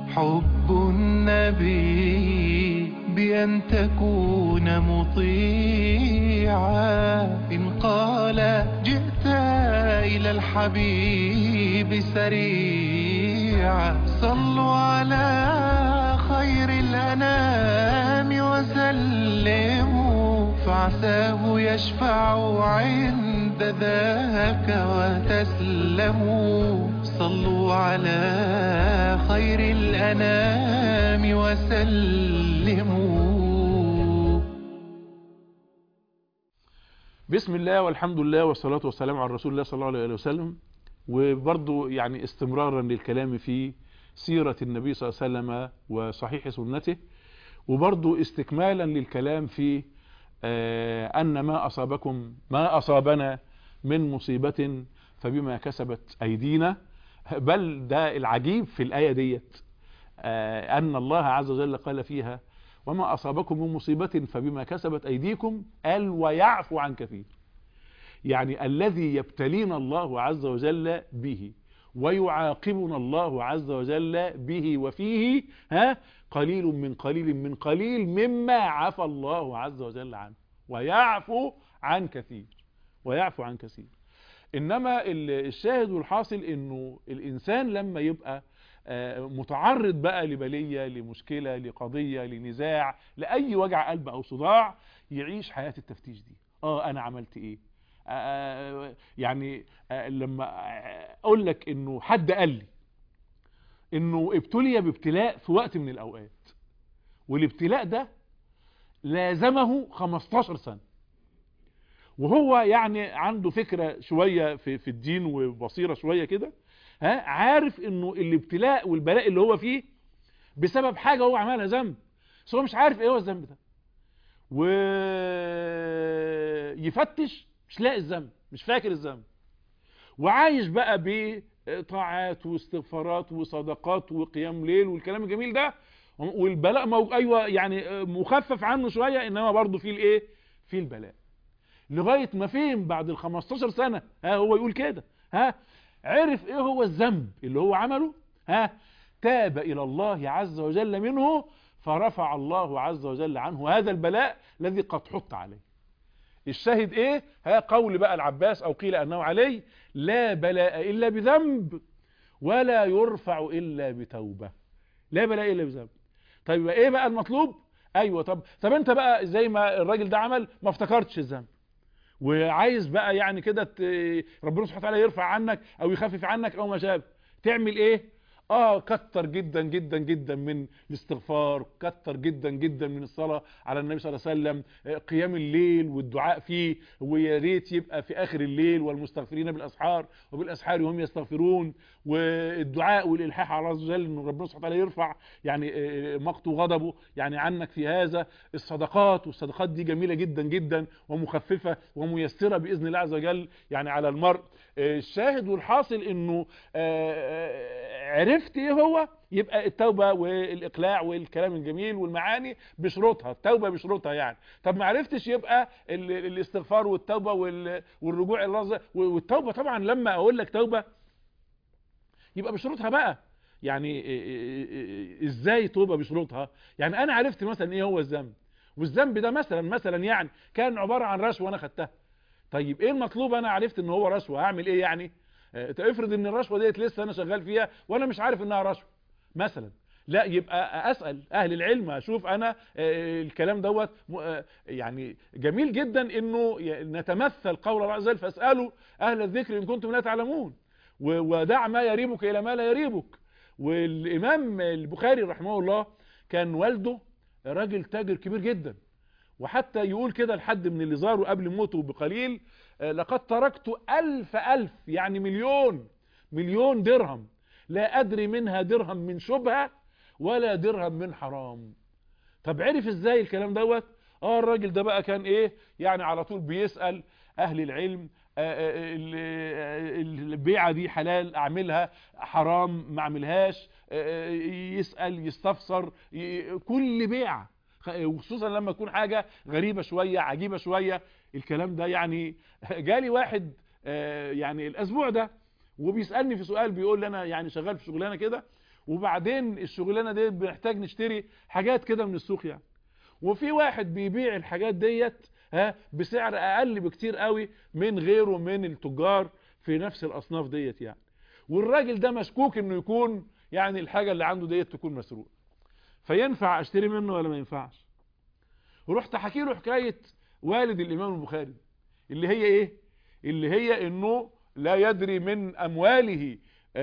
حب النبي بأن تكون مطيعا إن قال جئت إلى الحبيب سريعا صلوا على خير الأنام وسلموا فعساه يشفع عند ذاك وتسلموا صلوا على خير الأنام وسلموا بسم الله والحمد لله والصلاة والسلام على رسول الله صلى الله عليه وسلم وبرضو يعني استمرارا للكلام في سيرة النبي صلى الله عليه وسلم وصحيح سنته وبرضو استكمالا للكلام في آه أن ما أصابكم ما أصابنا من مصيبة فبما كسبت أيدينا بل ده العجيب في الآية ديت آه أن الله عز وجل قال فيها وما أصابكم من مصيبة فبما كسبت أيديكم قال ويعفو عن كثير يعني الذي يبتلينا الله عز وجل به ويعاقبنا الله عز وجل به وفيه ها قليل من قليل من قليل مما عفى الله عز وجل عنه ويعفو عن كثير ويعفو عن كثير انما الشاهد والحاصل انه الانسان لما يبقى متعرض بقى لبلية لمشكلة لقضية لنزاع لأي وجع قلب أو صداع يعيش حياة التفتيش دي اه أنا عملت إيه آه يعني آه لما أقول لك إنه حد قال لي إنه ابتلي بابتلاء في وقت من الأوقات والابتلاء ده لازمه 15 سنة وهو يعني عنده فكرة شوية في, في الدين وبصيرة شوية كده ها عارف انه الابتلاء والبلاء اللي هو فيه بسبب حاجة هو عملها ذنب بس هو مش عارف ايه هو الذنب ده ويفتش مش لاقي الذنب مش فاكر الذنب وعايش بقى بطاعات واستغفارات وصدقات وقيام ليل والكلام الجميل ده والبلاء موج... ايوه يعني مخفف عنه شوية انما برضه فيه الايه فيه البلاء لغاية ما فهم بعد ال 15 سنة ها هو يقول كده ها عرف ايه هو الذنب اللي هو عمله ها تاب الى الله عز وجل منه فرفع الله عز وجل عنه هذا البلاء الذي قد حط عليه الشاهد ايه ها قول بقى العباس او قيل انه عليه لا بلاء الا بذنب ولا يرفع الا بتوبة لا بلاء الا بذنب طيب ايه بقى المطلوب ايوه طب طب انت بقى زي ما الراجل ده عمل ما افتكرتش الذنب وعايز بقى يعني كده ربنا سبحانه وتعالى يرفع عنك او يخفف عنك او ما شابه تعمل ايه اه كتر جدا جدا جدا من الاستغفار كتر جدا جدا من الصلاة على النبي صلى الله عليه وسلم قيام الليل والدعاء فيه ويا ريت يبقى في اخر الليل والمستغفرين بالاسحار وبالاسحار وهم يستغفرون والدعاء والالحاح على الله عز وجل ان ربنا سبحانه وتعالى يرفع يعني مقته وغضبه يعني عنك في هذا الصدقات والصدقات دي جميلة جدا جدا ومخففة وميسرة باذن الله عز وجل يعني على المرء الشاهد والحاصل انه عرفت ايه هو يبقى التوبة والاقلاع والكلام الجميل والمعاني بشروطها التوبة بشروطها يعني طب ما عرفتش يبقى الاستغفار والتوبة والرجوع الى الله والتوبة طبعا لما اقول لك توبة يبقى بشروطها بقى يعني ازاي توبة بشروطها يعني انا عرفت مثلا ايه هو الذنب والذنب ده مثلا مثلا يعني كان عبارة عن رشوة انا خدتها طيب ايه المطلوب انا عرفت ان هو رشوة هعمل ايه يعني افرض ان الرشوة ديت لسه انا شغال فيها وانا مش عارف انها رشوة مثلا لا يبقى اسأل اهل العلم اشوف انا الكلام دوت يعني جميل جدا انه نتمثل قول الله عز وجل فاسألوا اهل الذكر ان كنتم لا تعلمون ودع ما يريبك الى ما لا يريبك والامام البخاري رحمه الله كان والده راجل تاجر كبير جدا وحتى يقول كده لحد من اللي زاروا قبل موته بقليل لقد تركت ألف ألف يعني مليون مليون درهم لا أدري منها درهم من شبهة ولا درهم من حرام طب عرف ازاي الكلام دوت اه الراجل ده بقى كان ايه يعني على طول بيسأل اهل العلم البيعة دي حلال اعملها حرام ما اعملهاش يسأل يستفسر كل بيعة وخصوصا لما تكون حاجة غريبة شوية عجيبة شوية الكلام ده يعني جالي واحد يعني الاسبوع ده وبيسألني في سؤال بيقول لي انا يعني شغال في شغلانة كده وبعدين الشغلانه ديت بنحتاج نشتري حاجات كده من السوق يعني وفي واحد بيبيع الحاجات ديت ها بسعر اقل بكتير قوي من غيره من التجار في نفس الاصناف ديت يعني والراجل ده مشكوك انه يكون يعني الحاجه اللي عنده ديت تكون مسروقه فينفع اشتري منه ولا ما ينفعش ورحت حكي له حكايه والد الامام البخاري اللي هي ايه اللي هي انه لا يدري من امواله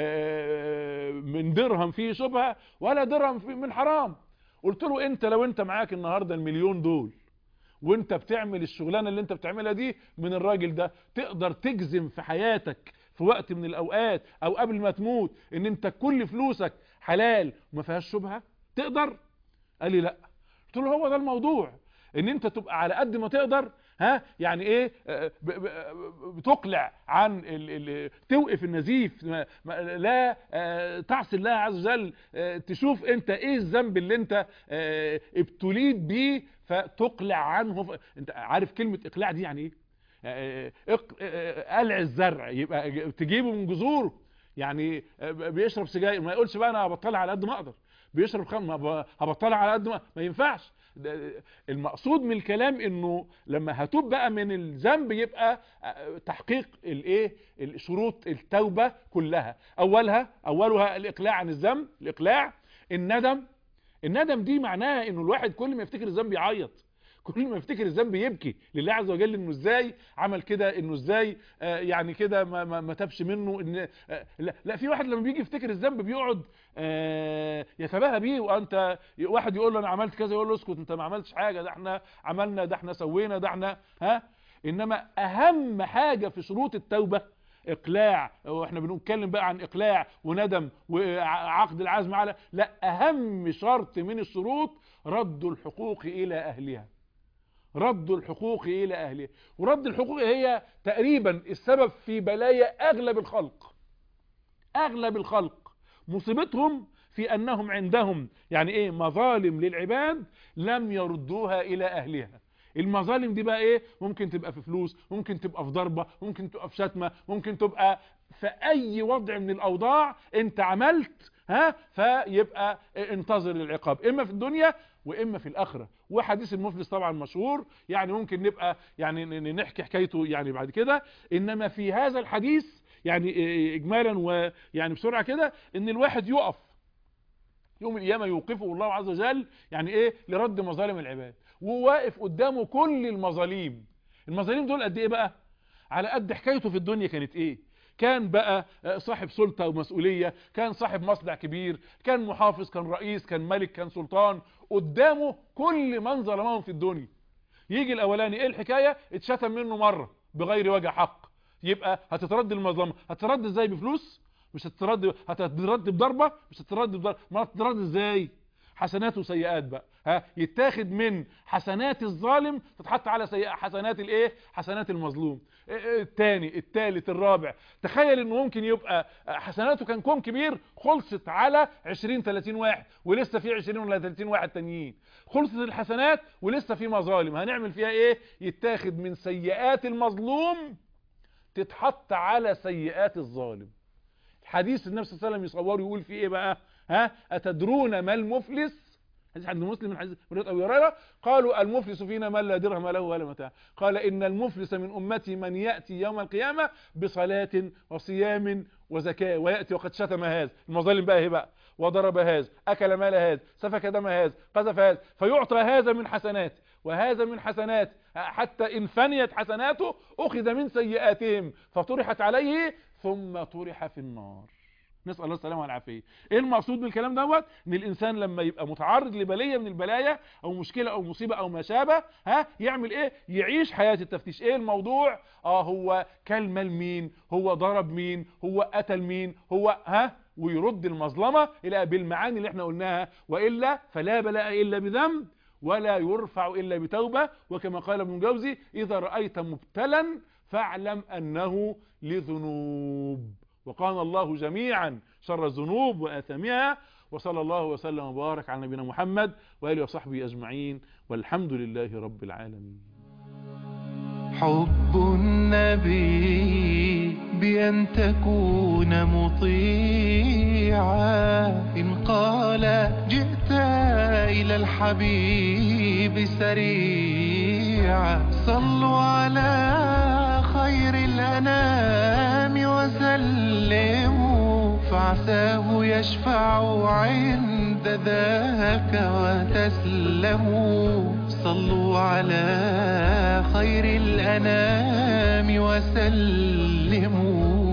آه، من درهم فيه شبهه ولا درهم فيه من حرام قلت له انت لو انت معاك النهارده المليون دول وانت بتعمل الشغلانه اللي انت بتعملها دي من الراجل ده تقدر تجزم في حياتك في وقت من الاوقات او قبل ما تموت ان انت كل فلوسك حلال وما فيهاش شبهه تقدر قال لي لا قلت له هو ده الموضوع ان انت تبقى على قد ما تقدر ها يعني ايه آه، ب- ب- بتقلع عن ال ال توقف النزيف ما- ما- لا آه، تعصي الله عز وجل آه، تشوف انت ايه الذنب اللي انت آه، ابتليت بيه فتقلع عنه ف- انت عارف كلمة اقلاع دي يعني ايه آه، اق- آه، قلع الزرع يبقى تجيبه من جذوره يعني آه، بيشرب سجاير ما يقولش بقى انا هبطلها على قد ما اقدر بيشرب خمر هبطلها على قد ما ما ينفعش ده- المقصود من الكلام انه لما هتوب بقى من الذنب يبقى آه، تحقيق الايه الشروط التوبه كلها اولها اولها الاقلاع عن الذنب الاقلاع الندم الندم دي معناها انه الواحد كل ما يفتكر الذنب يعيط كل ما يفتكر الذنب يبكي لله عز وجل انه ازاي عمل كده انه ازاي آه يعني كده ما, ما, ما تابش منه ان آه لا, لا في واحد لما بيجي يفتكر الذنب بيقعد آه يتباهى بيه وانت واحد يقول له انا عملت كذا يقول له اسكت انت ما عملتش حاجه ده احنا عملنا ده احنا سوينا ده احنا ها انما اهم حاجه في شروط التوبه اقلاع واحنا بنتكلم بقى عن اقلاع وندم وعقد العزم على لا اهم شرط من الشروط رد الحقوق الى اهلها رد الحقوق الى اهلها ورد الحقوق هي تقريبا السبب في بلايا اغلب الخلق اغلب الخلق مصيبتهم في انهم عندهم يعني ايه مظالم للعباد لم يردوها الى اهلها المظالم دي بقى ايه ممكن تبقى في فلوس ممكن تبقى في ضربة ممكن تبقى في شتمة ممكن تبقى في اي وضع من الاوضاع انت عملت ها فيبقى انتظر العقاب اما في الدنيا واما في الاخره وحديث المفلس طبعا مشهور يعني ممكن نبقى يعني ن- نحكي حكايته يعني بعد كده انما في هذا الحديث يعني إيه اجمالا ويعني بسرعه كده ان الواحد يقف يوم القيامه يوقفه الله عز وجل يعني ايه لرد مظالم العباد وواقف قدامه كل المظاليم المظالم دول قد ايه بقى على قد حكايته في الدنيا كانت ايه كان بقى صاحب سلطة ومسؤولية كان صاحب مصنع كبير كان محافظ كان رئيس كان ملك كان سلطان قدامه كل من ظلمهم في الدنيا يجي الاولاني ايه الحكاية اتشتم منه مرة بغير وجه حق يبقى هتترد المظلمة هتترد ازاي بفلوس مش هتترد هتترد بضربة مش هتترد بضربة ما هتترد ازاي حسنات وسيئات بقى ها يتاخد من حسنات الظالم تتحط على سيئة حسنات الايه حسنات المظلوم الثاني الثالث الرابع تخيل انه ممكن يبقى حسناته كان كوم كبير خلصت على 20 30 واحد ولسه في 20 ولا 30 واحد تانيين خلصت الحسنات ولسه في مظالم هنعمل فيها ايه يتاخد من سيئات المظلوم تتحط على سيئات الظالم حديث النبي صلى الله عليه وسلم يصور يقول فيه ايه بقى ها اتدرون ما المفلس حديث عند مسلم من حديث من ابي هريره قالوا المفلس فينا من لا درهم له ولا متاع قال ان المفلس من امتي من ياتي يوم القيامه بصلاه وصيام وزكاه وياتي وقد شتم هذا المظالم بقى اهي بقى وضرب هذا اكل مال هذا سفك دم هذا قذف هذا فيعطى هذا من حسنات وهذا من حسنات حتى ان فنيت حسناته اخذ من سيئاتهم فطرحت عليه ثم طرح في النار نسأل الله السلامة والعافية ايه المقصود من الكلام دوت ان الانسان لما يبقى متعرض لبلية من البلايا او مشكلة او مصيبة او ما شابه ها يعمل ايه يعيش حياة التفتيش ايه الموضوع اه هو كل مال مين هو ضرب مين هو قتل مين هو ها ويرد المظلمة الى بالمعاني اللي احنا قلناها وإلا فلا بلاء إلا بذنب ولا يرفع إلا بتوبة وكما قال ابن جوزي إذا رأيت مبتلا فاعلم أنه لذنوب وقال الله جميعا شر الذنوب وآثامها وصلى الله وسلم وبارك على نبينا محمد وآله وصحبه أجمعين والحمد لله رب العالمين حب النبي بأن تكون مطيعا إن الحبيب سريعا صلوا على خير الأنام وسلموا فعساه يشفع عند ذاك وتسلموا صلوا على خير الأنام وسلموا